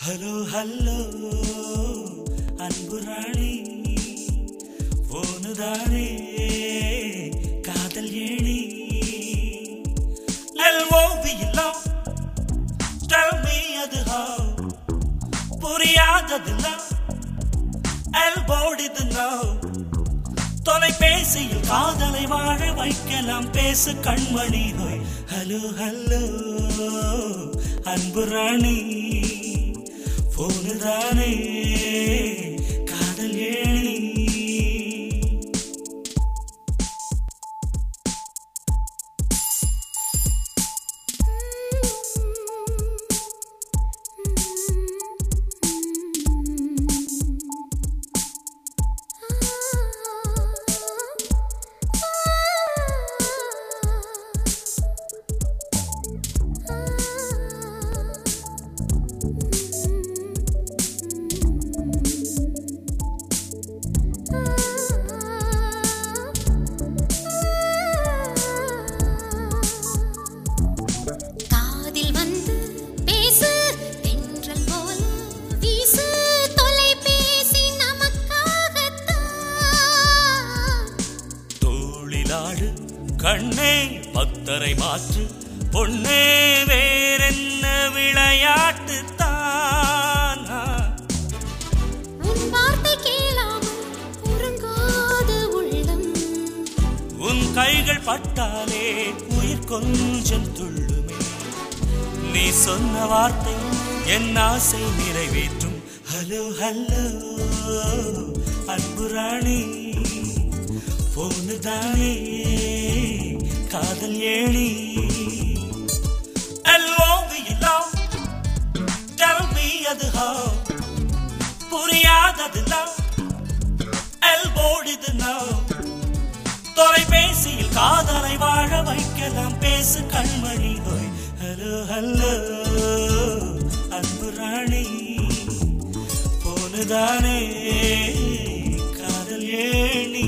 hello hello அன்பு ராணி போனுதானே காதல் ஏணி எல்ஓவியில்லாம் Tell me அது how புரியாததெல்லாம் எல்போடிது now தொலைபேசியில் காதலை வாழ வைக்கலாம் பேசு கண்மணி ஹோய் ஹலோ ஹலோ அன்பு ராணி போனுதானே காதல் ஏணி காதில் வந்து பேசு தென்றல் போல வீசு தொலைபேசி நமக்காகத்தான் தோளிலாடு கண்ணே பத்தரை மாற்று பொன்னே வேறென்ன விளையாட்டு தான் உன் வார்த்தை கேளாமல் உறங்காத உள்ளம் உன் கைகள் பட்டாலே உயிர் கொஞ்சம் துள்ளுமே நீ சொன்ன வார்த்தை என் ஆசை நிறைவேற்றும் ஹலோ ஹலோ அன்பு ராணி போனுதானே காதல் ஏணி எல்லோவியெல்லாம் Tell me அது how புரியாததெல்லாம் எல்போடிது now தொலைபேசியில் காதலை வாழ வைக்கலாம் பேசு கண்மணி ஹோய் ஹலோ ஹலோ அன்பு ராணி போனுதானே காதல் ஏணி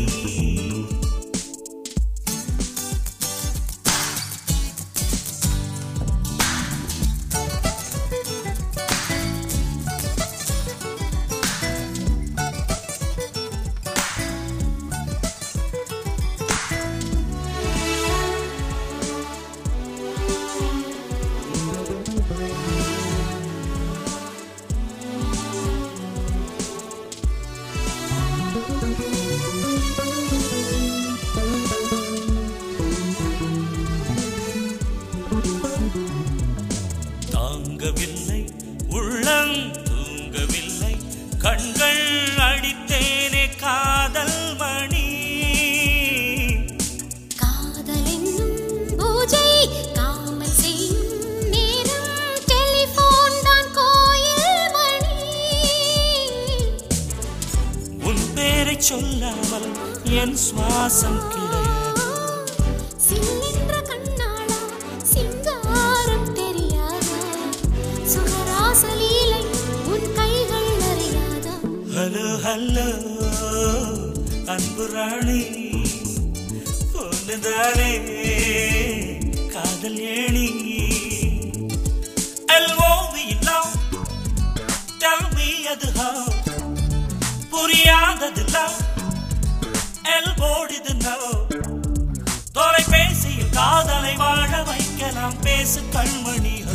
தாங்கவில்லை உள்ளம் தூங்கவில்லை கண்கள் அடித்தேனே காதல் மணி காதல் என்னும் பூஜை காமல் செய்யும் நேரம் டெலிபோன் தான் கோயில் மணி உன் பேரை சொல்லாமல் என் சுவாசம் கிடையாது சில்லென்ற கண்ணாளா சிங்காரம் தெரியாதா சுகராசலீலை உன் கைகள் அறியாதா ஹலோ ஹலோ அன்பு ராணி பொண்ணுதானே காதல் ஏணி எல்ஓவியெல்லாம் Tell me அது how புரியாததெல்லாம் எல்போடிது now தொலைபேசியில் காதலை வாழ வைக்கலாம் பேசு கண்மணி